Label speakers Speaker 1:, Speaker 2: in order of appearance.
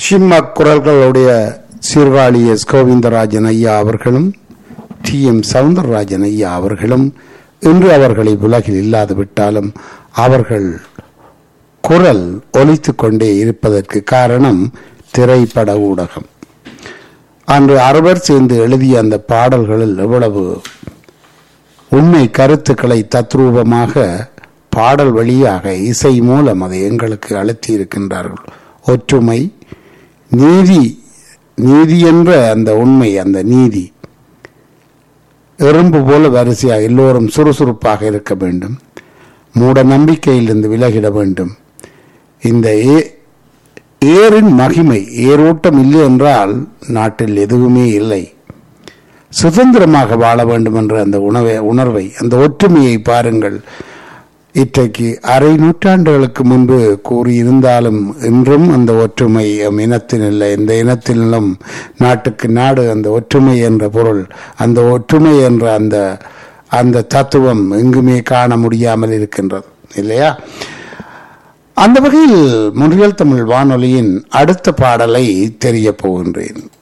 Speaker 1: சிம்ம குரல்களுடைய சீர்காழி எஸ் கோவிந்தராஜன் ஐயா அவர்களும் டி எம் சவுந்தரராஜன் ஐயா அவர்களும் இன்று அவர்களை உலகில் இல்லாது விட்டாலும் அவர்கள் குரல் ஒலித்துக் கொண்டே இருப்பதற்கு காரணம் திரைப்பட ஊடகம் அன்று அறுவர் சேர்ந்து எழுதிய அந்த பாடல்களில் எவ்வளவு உண்மை கருத்துக்களை தத்ரூபமாக பாடல் வழியாக இசை மூலம் அதை எங்களுக்கு அழுத்தி இருக்கின்றார்கள் ஒற்றுமை நீதி நீதி என்ற அந்த உண்மை அந்த நீதி எறும்பு போல வரிசையாக எல்லோரும் சுறுசுறுப்பாக இருக்க வேண்டும் மூட நம்பிக்கையிலிருந்து விலகிட வேண்டும் இந்த ஏ- ஏரின் மகிமை ஏரோட்டம் இல்லை என்றால் நாட்டில் எதுவுமே இல்லை சுதந்திரமாக வாழ வேண்டும் என்ற அந்த உணவை உணர்வை அந்த ஒற்றுமையை பாருங்கள் இன்றைக்கு அரை நூற்றாண்டுகளுக்கு முன்பு கூறியிருந்தாலும் இன்றும் அந்த ஒற்றுமை எம் இனத்தில் இல்லை இந்த இனத்திலும் நாட்டுக்கு நாடு அந்த ஒற்றுமை என்ற பொருள் அந்த ஒற்றுமை என்ற அந்த அந்த தத்துவம் எங்குமே காண முடியாமல் இருக்கின்றது இல்லையா அந்த வகையில் முன்றியல் தமிழ் வானொலியின் அடுத்த பாடலை தெரிய போகின்றேன்